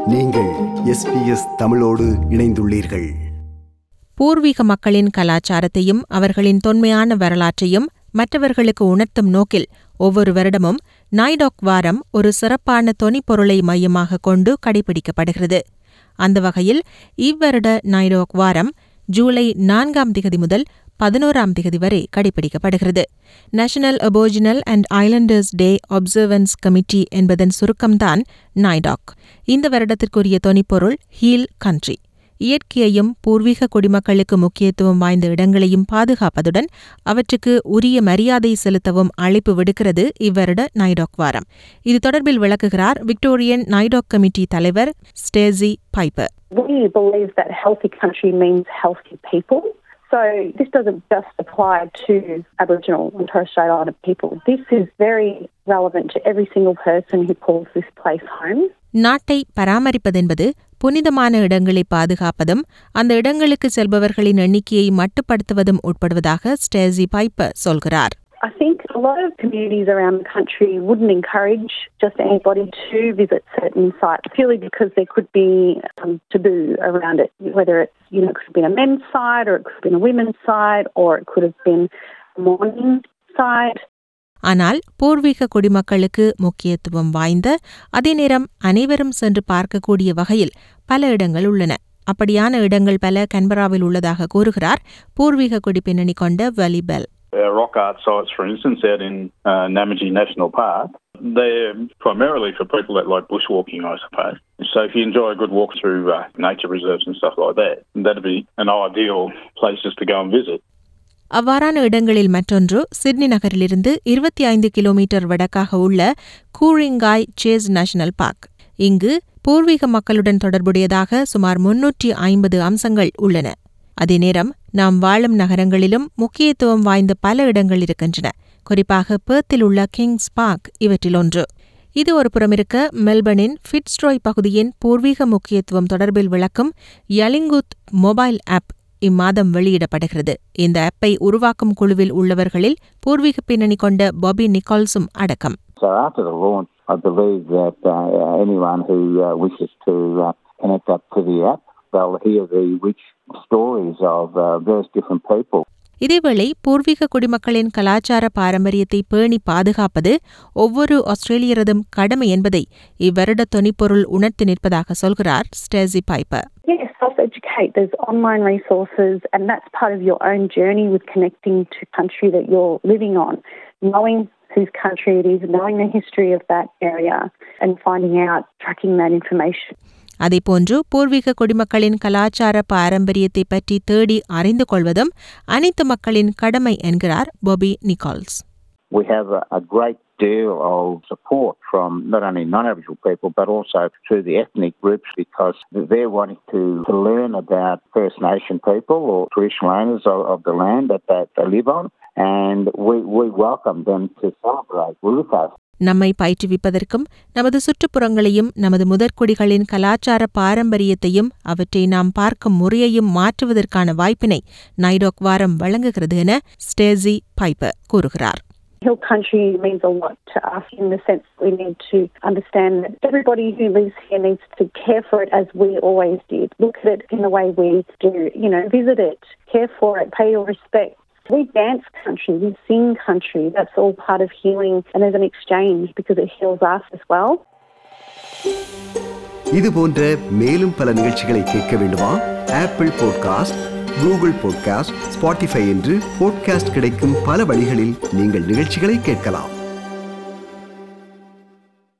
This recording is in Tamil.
நீங்கள் எஸ்பிஎஸ் தமிழோடு இணைந்துள்ளீர்கள் பூர்வீக மக்களின் கலாச்சாரத்தையும் அவர்களின் தொன்மையான வரலாற்றையும் மற்றவர்களுக்கு உணர்த்தும் நோக்கில் ஒவ்வொரு வருடமும் நாய்டாக் வாரம் ஒரு சிறப்பான தொனிப்பொருளை மையமாக கொண்டு கடைபிடிக்கப்படுகிறது அந்த வகையில் இவ்வருட நாய்டாக் வாரம் ஜூலை நான்காம் திகதி முதல் பதினோராம் திகதி வரை கடைபிடிக்கப்படுகிறது national aboriginal and islanders day observance committee என்பதன் சுருக்கம்தான் நாய்டாக் இந்த வருடத்திற்குரிய தொனிப்பொருள் ஹீல் கண்ட்ரி இயற்கையையும் பூர்வீக குடிமக்களுக்கு முக்கியத்துவம் வாய்ந்த இடங்களையும் பாதுகாப்பதுடன் அவற்றுக்கு உரிய மரியாதை செலுத்தவும் அழைப்பு விடுக்கிறது இவ்வருட நைடாக் வாரம் இது தொடர்பில் விளக்குகிறார் விக்டோரியன் நைடாக் கமிட்டி தலைவர் Stacey Piper We believe that healthy country means healthy people. So this doesn't just apply to Aboriginal and Torres Strait Islander people. This is very relevant to every single person who calls this place home. நாட்டை பராமரிப்பதென்பது புனிதமான இடங்களை பாதுகாப்பதும் அந்த இடங்களுக்கு செல்பவர்களின் எண்ணிக்கையை மட்டுப்படுத்துவதும் உட்படுவதாக ஸ்டேசி பைப்பர் சொல்கிறார் I think a lot of communities around the country wouldn't encourage just anybody to visit certain sites purely because there could be some taboo around it, whether it's, you know, it could have been a men's site or it could have been a women's site or it could have been a morning site. ஆனால் பூர்வீக குடிமக்களுக்கு முக்கியத்துவம் வாய்ந்த அதே நேரம் அனைவரும் சென்று பார்க்கக்கூடிய வகையில் பல இடங்கள் உள்ளன அப்படியான இடங்கள் பல கன்பராவில் உள்ளதாக கூறுகிறார் பூர்வீக குடி பின்னணி கொண்ட வலிபெல் Our rock art sites, for instance, out in uh, Namaji National Park, they're primarily for people that like bushwalking, I suppose. So if you enjoy a good walk through uh, nature reserves and stuff like that, that'd be an ideal places to go and visit. அவ்வாறான இடங்களில் மற்றொன்று சிட்னி நகரிலிருந்து இருபத்தி ஐந்து கிலோமீட்டர் வடக்காக உள்ள கூரிங்காய் சேஸ் நேஷனல் பார்க் இங்கு பூர்வீக மக்களுடன் தொடர்புடையதாக சுமார் முன்னூற்றி ஐம்பது அம்சங்கள் உள்ளன அதே நேரம் நாம் வாழும் நகரங்களிலும் முக்கியத்துவம் வாய்ந்த பல இடங்கள் இருக்கின்றன குறிப்பாக பேர்த்தில் உள்ள கிங்ஸ் பார்க் இவற்றில் ஒன்று இது ஒரு புறமிருக்க மெல்பர்னின் ஃபிட்ஸ்ட்ராய் பகுதியின் பூர்வீக முக்கியத்துவம் தொடர்பில் விளக்கும் யலிங்குத் மொபைல் ஆப் இம்மாதம் வெளியிடப்படுகிறது இந்த ஆப்பை உருவாக்கும் குழுவில் உள்ளவர்களில் பூர்வீக பின்னணி கொண்ட பாபி நிக்கால்ஸும் அடக்கம் So after the launch, I believe that uh, anyone who uh, wishes to uh, connect up to the app, they'll hear the rich stories of uh, various different people. இதேவேளை பூர்வீக குடிமக்களின் கலாச்சார பாரம்பரியத்தை பேணி பாதுகாப்பது ஒவ்வொரு ஆஸ்திரேலியரதும் கடமை என்பதை இவ்வருட தொனிப்பொருள் உணர்த்தி நிற்பதாக சொல்கிறார் Stacey Piper Yes, self-educate. There's online resources and that's part of your own journey with connecting to country that you're living on. Knowing whose country it is, knowing the history of that area and finding out, tracking that information. அதேபோன்று பூர்வீக குடிமக்களின் கலாச்சார பாரம்பரியத்தை பற்றி தேடி அறிந்து கொள்வதும் அனைத்து மக்களின் கடமை என்கிறார் Bobby Nicholls We have a, a great deal of support from not only non-Aboriginal people but also through the ethnic groups because they're wanting to, to learn about First Nation people or traditional owners of, of the land that they, they live on and we, we welcome them to celebrate with us. நம்மை பயிற்றுவிப்பதற்கும் நமது சுற்றுப்புறங்களையும் நமது முதற்குடிகளின் கலாச்சார பாரம்பரியத்தையும் அவற்றை நாம் பார்க்கும் முறையையும் மாற்றுவதற்கான வாய்ப்பினை நைடாக் வாரம் வழங்குகிறது என ஸ்டேசி பைப்பர் கூறுகிறார் Hill country means a lot to us in the sense that we need to understand that everybody who lives here needs to care for it as we always did. Look at it in the way we do, you know, visit it, care for it, pay your respect. We dance country, we sing country. That's all part of healing, and there's an exchange because it heals us as well. இது போன்ற மேலும் பல நிகழ்ச்சிகளை கேட்க வேண்டுமா Apple podcast Google podcast Spotify என்று பாட்காஸ்ட் கிடைக்கும் பல வழிகளில் நீங்கள் நிகழ்ச்சிகளை கேட்கலாம்